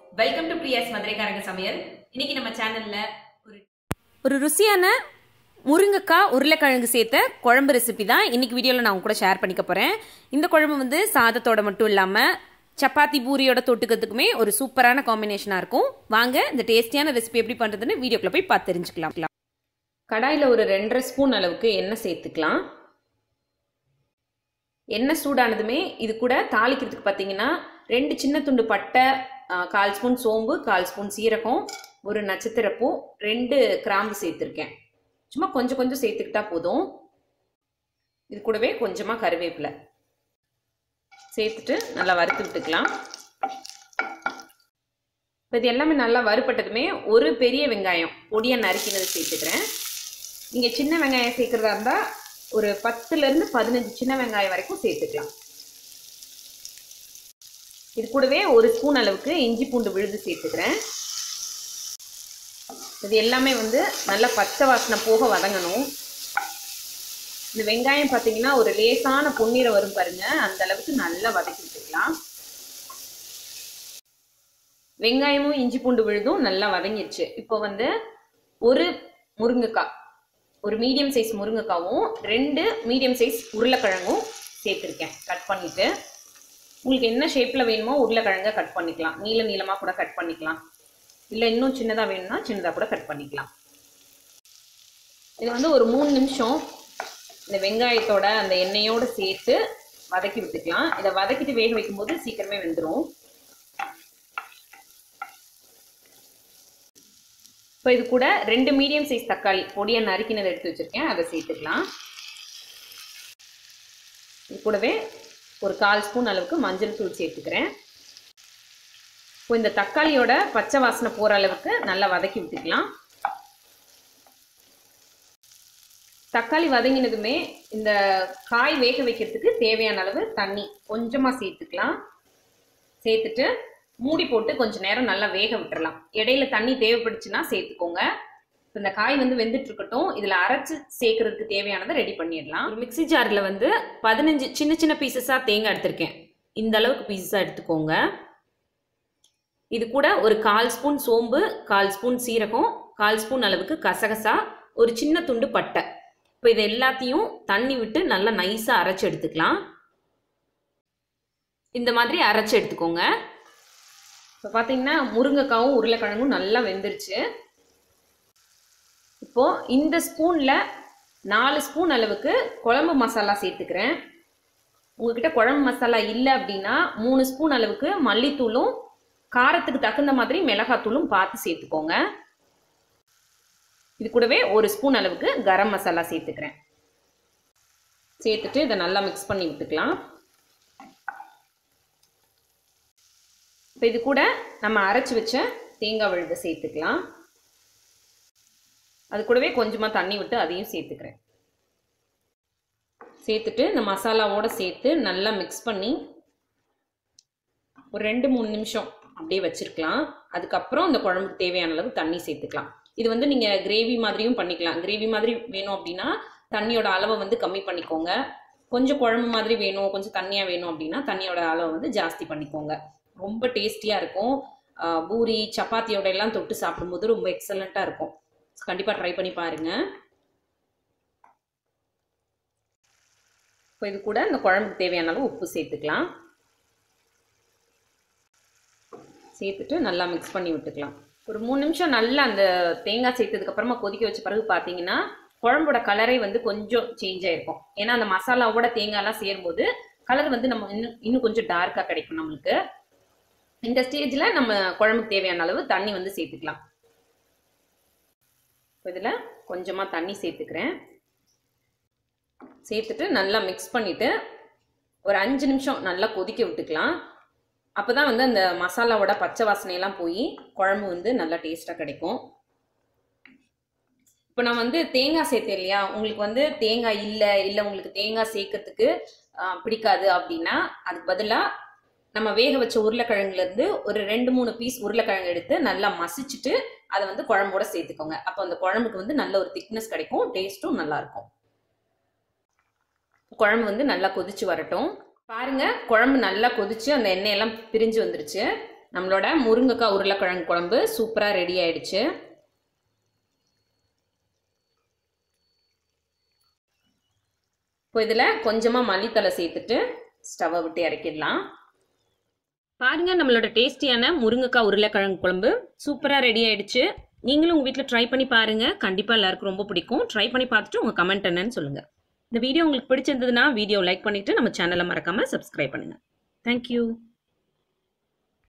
welcome to பிரியாஸ் மதுரைக்காரங்க சமையல் இன்னைக்கு நம்ம சேனல்ல ஒரு ஒரு ருசியான முருங்கைக்காய் உருளைக்கிழங்கு சேர்த்த குழம்பு ரெசிபி தான் இன்னைக்கு வீடியோவில் நான் உங்க கூட ஷேர் பண்ணிக்க போகிறேன் இந்த குழம்பு வந்து சாதத்தோட மட்டும் இல்லாமல் சப்பாத்தி பூரியோட தொட்டுக்கிறதுக்குமே ஒரு சூப்பரான காம்பினேஷனாக இருக்கும் வாங்க இந்த டேஸ்டியான ரெசிபி எப்படி பண்ணுறதுன்னு வீடியோக்குள்ள போய் பார்த்து தெரிஞ்சுக்கலாம் கடாயில் ஒரு ரெண்டரை ஸ்பூன் அளவுக்கு எண்ணெய் சேர்த்துக்கலாம் எண்ணெய் சூடானதுமே இது கூட தாளிக்கிறதுக்கு பார்த்தீங்கன்னா ரெண்டு சின்ன துண்டு பட்டை ஆ, கால் ஸ்பூன் சோம்பு கால் ஸ்பூன் சீரகம் ஒரு நட்சத்திரப்பூ ரெண்டு கிராம்பு சேர்த்துருக்கேன் சும்மா கொஞ்சம் கொஞ்சம் சேர்த்துக்கிட்டா போதும் இது கூடவே கொஞ்சமாக கருவேப்பிலை சேர்த்துட்டு நல்லா வறுத்து விட்டுக்கலாம் இப்போ இது எல்லாமே நல்லா வறுப்பட்டதுமே ஒரு பெரிய வெங்காயம் பொடியாக நறுக்கினது சேர்த்துக்கிறேன் நீங்கள் சின்ன வெங்காயம் சேர்க்குறதா இருந்தால் ஒரு பத்துலேருந்து பதினஞ்சு சின்ன வெங்காயம் வரைக்கும் சேர்த்துக்கலாம் இது கூடவே ஒரு ஸ்பூன் அளவுக்கு இஞ்சி பூண்டு விழுது சேர்த்துக்கிறேன் இது எல்லாமே வந்து நல்லா பச்சை வாசனை போக வதங்கணும் இந்த வெங்காயம் பார்த்தீங்கன்னா ஒரு லேசான பொன்னிறம் வரும் பாருங்க அந்த அளவுக்கு நல்லா வதக்கி விட்டுக்கலாம் வெங்காயமும் இஞ்சி பூண்டு விழுதும் நல்லா வதங்கிருச்சு இப்போ வந்து ஒரு முருங்கைக்காய் ஒரு மீடியம் சைஸ் முருங்கைக்காவும் ரெண்டு மீடியம் சைஸ் உருளைக்கிழங்கும் சேர்த்துருக்கேன் கட் பண்ணிட்டு உங்களுக்கு என்ன ஷேப்பில் வேணுமோ உருளைக்கிழங்க கட் பண்ணிக்கலாம் நீள நீளமாக கூட கட் பண்ணிக்கலாம் இல்லை இன்னும் சின்னதாக வேணும்னா சின்னதாக கூட கட் பண்ணிக்கலாம் இது வந்து ஒரு மூணு நிமிஷம் இந்த வெங்காயத்தோட அந்த எண்ணெயோடு சேர்த்து வதக்கி விட்டுக்கலாம் இதை வதக்கிட்டு வேக வைக்கும்போது சீக்கிரமே வெந்துடும் இப்போ இது கூட ரெண்டு மீடியம் சைஸ் தக்காளி பொடியை நறுக்கினதை எடுத்து வச்சுருக்கேன் அதை சேர்த்துக்கலாம் இது கூடவே ஒரு கால் ஸ்பூன் அளவுக்கு மஞ்சள் தூள் சேர்த்துக்கிறேன் இப்போ இந்த தக்காளியோட பச்சை வாசனை போகிற அளவுக்கு நல்லா வதக்கி விட்டுக்கலாம் தக்காளி வதங்கினதுமே இந்த காய் வேக வைக்கிறதுக்கு தேவையான அளவு தண்ணி கொஞ்சமாக சேர்த்துக்கலாம் சேர்த்துட்டு மூடி போட்டு கொஞ்ச நேரம் நல்லா வேக விட்டுறலாம் இடையில தண்ணி தேவைப்படுச்சுன்னா சேர்த்துக்கோங்க இப்போ இந்த காய் வந்து வெந்துட்டு இருக்கட்டும் இதில் அரைச்சு சேர்க்கறதுக்கு தேவையானதை ரெடி பண்ணிடலாம் ஒரு மிக்ஸி ஜாரில் வந்து பதினஞ்சு சின்ன சின்ன பீசஸாக தேங்காய் எடுத்திருக்கேன் இந்த அளவுக்கு பீசஸாக எடுத்துக்கோங்க இது கூட ஒரு கால் ஸ்பூன் சோம்பு கால் ஸ்பூன் சீரகம் கால் ஸ்பூன் அளவுக்கு கசகசா ஒரு சின்ன துண்டு பட்டை இப்போ இது எல்லாத்தையும் தண்ணி விட்டு நல்லா நைஸாக அரைச்சி எடுத்துக்கலாம் இந்த மாதிரி அரைச்சி எடுத்துக்கோங்க இப்போ பார்த்தீங்கன்னா முருங்கைக்காவும் உருளைக்கிழங்கும் நல்லா வெந்துருச்சு இப்போ இந்த ஸ்பூனில் நாலு ஸ்பூன் அளவுக்கு குழம்பு மசாலா சேர்த்துக்கிறேன் உங்ககிட்ட குழம்பு மசாலா இல்லை அப்படின்னா மூணு ஸ்பூன் அளவுக்கு மல்லித்தூளும் காரத்துக்கு தகுந்த மாதிரி மிளகாத்தூளும் பார்த்து சேர்த்துக்கோங்க இது கூடவே ஒரு ஸ்பூன் அளவுக்கு கரம் மசாலா சேர்த்துக்கிறேன் சேர்த்துட்டு இதை நல்லா மிக்ஸ் பண்ணி விட்டுக்கலாம் இப்போ இது கூட நம்ம அரைச்சி வச்ச தேங்காய் விழுதை சேர்த்துக்கலாம் அது கூடவே கொஞ்சமாக தண்ணி விட்டு அதையும் சேர்த்துக்கிறேன் சேர்த்துட்டு இந்த மசாலாவோடு சேர்த்து நல்லா மிக்ஸ் பண்ணி ஒரு ரெண்டு மூணு நிமிஷம் அப்படியே வச்சிருக்கலாம் அதுக்கப்புறம் இந்த குழம்புக்கு தேவையான அளவு தண்ணி சேர்த்துக்கலாம் இது வந்து நீங்கள் கிரேவி மாதிரியும் பண்ணிக்கலாம் கிரேவி மாதிரி வேணும் அப்படின்னா தண்ணியோட அளவை வந்து கம்மி பண்ணிக்கோங்க கொஞ்சம் குழம்பு மாதிரி வேணும் கொஞ்சம் தண்ணியாக வேணும் அப்படின்னா தண்ணியோட அளவை வந்து ஜாஸ்தி பண்ணிக்கோங்க ரொம்ப டேஸ்டியாக இருக்கும் ஆஹ் பூரி சப்பாத்தியோட எல்லாம் தொட்டு சாப்பிடும்போது ரொம்ப எக்ஸலண்ட்டாக இருக்கும் கண்டிப்பாக ட்ரை பண்ணி பாருங்கள் இப்போ இது கூட இந்த குழம்புக்கு தேவையான அளவு உப்பு சேர்த்துக்கலாம் சேர்த்துட்டு நல்லா மிக்ஸ் பண்ணி விட்டுக்கலாம் ஒரு மூணு நிமிஷம் நல்லா அந்த தேங்காய் சேர்த்ததுக்கு அப்புறமா கொதிக்க வச்ச பிறகு பார்த்தீங்கன்னா குழம்போட கலரே வந்து கொஞ்சம் சேஞ்ச் ஆயிருக்கும் ஏன்னா அந்த மசாலாவோட தேங்காய்லாம் சேரும்போது கலர் வந்து நம்ம இன்னும் இன்னும் கொஞ்சம் டார்க்காக கிடைக்கும் நம்மளுக்கு இந்த ஸ்டேஜில் நம்ம குழம்புக்கு தேவையான அளவு தண்ணி வந்து சேர்த்துக்கலாம் இதில் கொஞ்சமாக தண்ணி சேர்த்துக்கிறேன் சேர்த்துட்டு நல்லா மிக்ஸ் பண்ணிவிட்டு ஒரு அஞ்சு நிமிஷம் நல்லா கொதிக்க விட்டுக்கலாம் அப்போ தான் வந்து அந்த மசாலாவோட பச்சை வாசனையெல்லாம் போய் குழம்பு வந்து நல்லா டேஸ்ட்டாக கிடைக்கும் இப்போ நான் வந்து தேங்காய் சேர்த்தேன் இல்லையா உங்களுக்கு வந்து தேங்காய் இல்லை இல்லை உங்களுக்கு தேங்காய் சேர்க்கறதுக்கு ஆஹ், பிடிக்காது அப்படின்னா அதுக்கு பதிலாக நம்ம வேக வச்ச உருளைக்கிழங்குலேருந்து ஒரு ரெண்டு மூணு பீஸ் உருளைக்கிழங்கு எடுத்து நல்லா மசிச்சுட்டு அதை வந்து குழம்போட சேர்த்துக்கோங்க அப்போ அந்த குழம்புக்கு வந்து நல்ல ஒரு திக்னஸ் கிடைக்கும் டேஸ்ட்டும் நல்லா இருக்கும் குழம்பு வந்து நல்லா கொதிச்சு வரட்டும் பாருங்க குழம்பு நல்லா கொதிச்சு அந்த எண்ணெயெல்லாம் பிரிஞ்சு வந்துருச்சு நம்மளோட முருங்கைக்காய் உருளைக்கிழங்கு குழம்பு சூப்பராக ரெடி ஆயிடுச்சு இப்போ இதில் கொஞ்சமாக மல்லித்தலை சேர்த்துட்டு ஸ்டவ்வை விட்டு இறக்கிடலாம் பாருங்க நம்மளோட டேஸ்டியான முருங்கைக்காய் உருளைக்கிழங்கு குழம்பு சூப்பராக ரெடி ஆயிடுச்சு நீங்களும் உங்கள் வீட்டில் ட்ரை பண்ணி பாருங்க கண்டிப்பாக எல்லாருக்கும் ரொம்ப பிடிக்கும் ட்ரை பண்ணி பார்த்துட்டு உங்கள் கமெண்ட் என்னன்னு சொல்லுங்கள் இந்த வீடியோ உங்களுக்கு பிடிச்சிருந்ததுன்னா வீடியோ லைக் பண்ணிவிட்டு நம்ம சேனலை மறக்காமல் சப்ஸ்கிரைப் பண்ணுங்கள் தேங்க்யூ